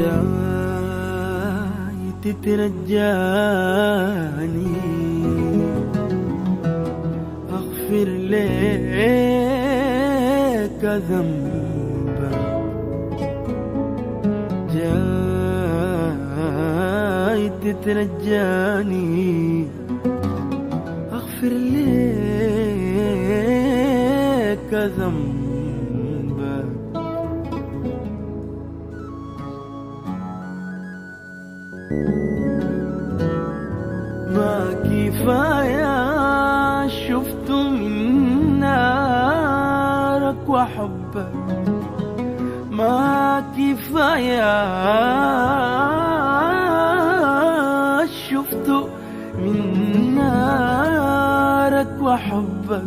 جاي تترجاني أغفر لك ذنبك جاي تترجاني أغفر لك ذنبك ما كفاية شفت من نارك وحبك ما كفاية شفت من نارك وحبك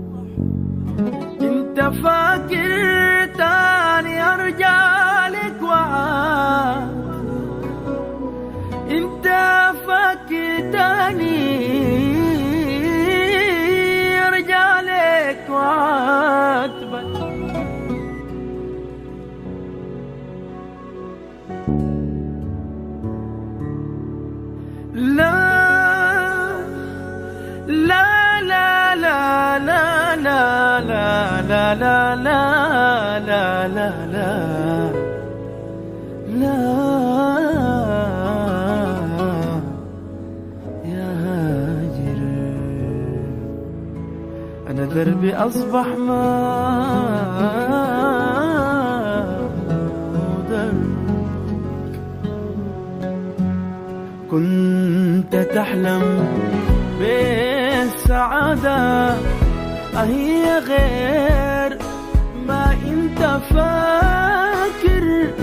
انت فاكر تاني ارجع لك وعاد انت فاكر تاني ارجع لك وعاتبك لا لا لا لا لا لا لا لا لا لا لا لا لا لا يا هاجر أنا دربي أصبح ما دربك كنت تحلم بالسعادة هي غير ما انت فاكر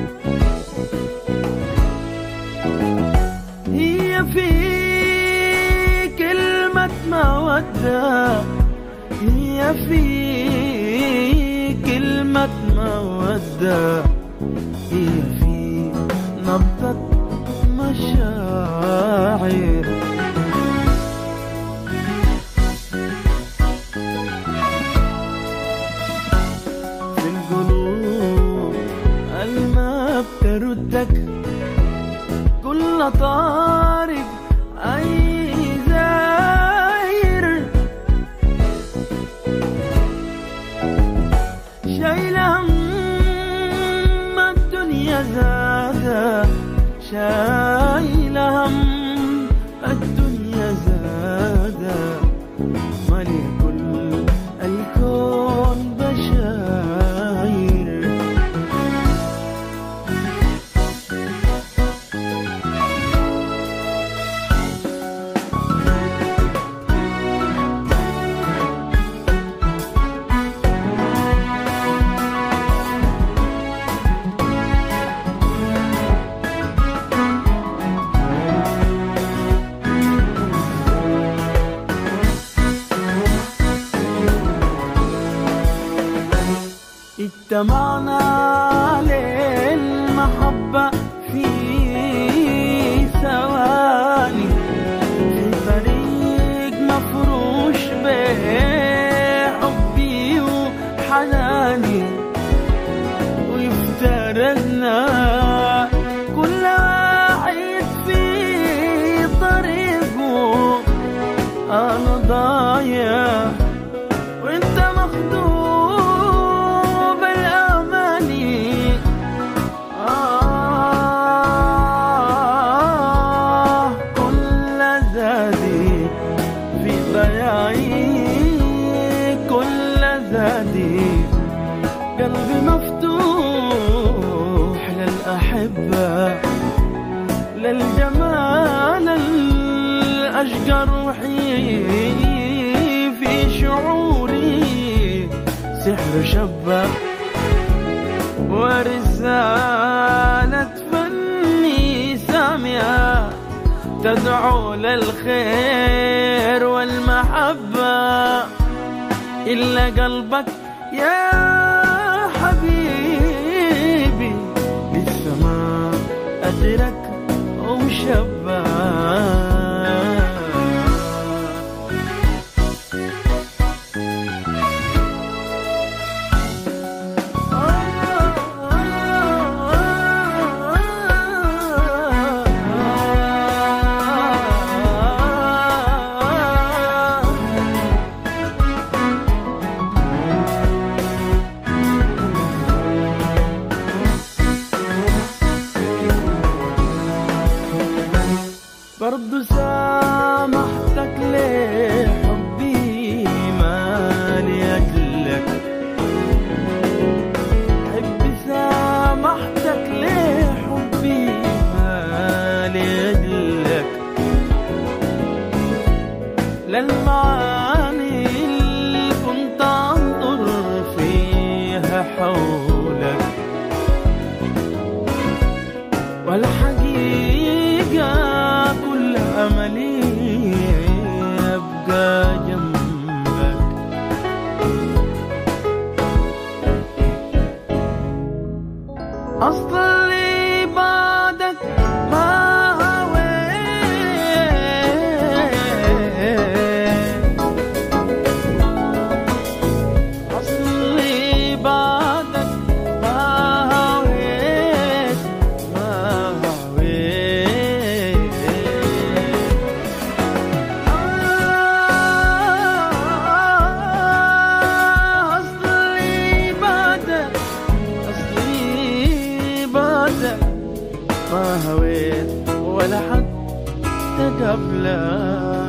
هي في كلمة مودة هي في كلمة مودة هي في نبضة مشاعر في القلوب الما بتردك كل طارق أي زاير شايل هم الدنيا زادة شايل هم الدنيا زادة مالي كل الكون بشاير اجتمعنا للمحبة في ثواني في طريق مفروش بحبي وحناني وافترقنا كل واحد في طريقه أنا ضايع وانت مخدوب الاماني آه كل زادي في ضياعي كل زادي قلبي مفتوح للأحبة للجمال الأشقى روحي في شعوري سحر شبه ورسالة فني سامية تدعو للخير والمحبة إلا قلبك يا حبيبي لسه ما أدرك وشبه والحقيقة كل أملي أبقى جنبك أصلي بعدك ما هويت أصلي بعدك ما هويت ما هويت أصلي بعدك أصلي بعدك ما هويت ولا حتى قبلك